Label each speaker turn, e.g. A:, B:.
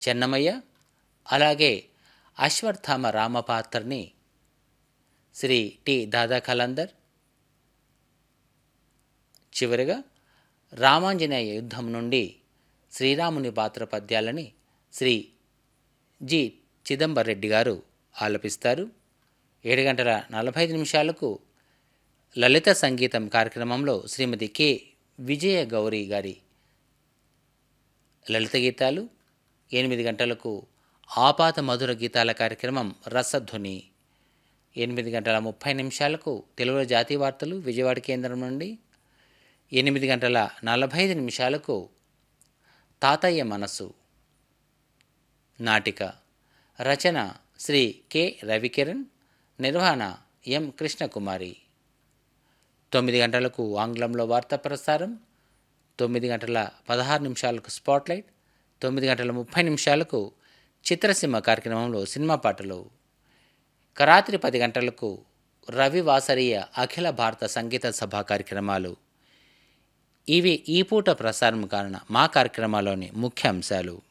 A: చెన్నమయ్య అలాగే అశ్వత్థామ రామపాత్రని శ్రీ టి దాదా కలందర్ చివరిగా రామాంజనేయ యుద్ధం నుండి శ్రీరాముని పాత్ర పద్యాలని శ్రీ జి చిదంబరెడ్డి గారు ఆలపిస్తారు ఏడు గంటల నలభై ఐదు నిమిషాలకు లలిత సంగీతం కార్యక్రమంలో శ్రీమతి కె విజయ గౌరి గారి లలిత గీతాలు ఎనిమిది గంటలకు ఆపాత మధుర గీతాల కార్యక్రమం రసధ్వని ఎనిమిది గంటల ముప్పై నిమిషాలకు తెలుగులో జాతీయ వార్తలు విజయవాడ కేంద్రం నుండి ఎనిమిది గంటల నలభై ఐదు నిమిషాలకు తాతయ్య మనసు నాటిక రచన శ్రీ కె రవికిరణ్ నిర్వహణ ఎం కృష్ణకుమారి తొమ్మిది గంటలకు ఆంగ్లంలో వార్తా ప్రసారం తొమ్మిది గంటల పదహారు నిమిషాలకు స్పాట్లైట్ తొమ్మిది గంటల ముప్పై నిమిషాలకు చిత్రసీమ కార్యక్రమంలో సినిమా పాటలు రాత్రి పది గంటలకు రవి వాసరీయ అఖిల భారత సంగీత సభ కార్యక్రమాలు ఇవి ఈ పూట ప్రసారం కారణ మా కార్యక్రమాల్లోని ముఖ్య అంశాలు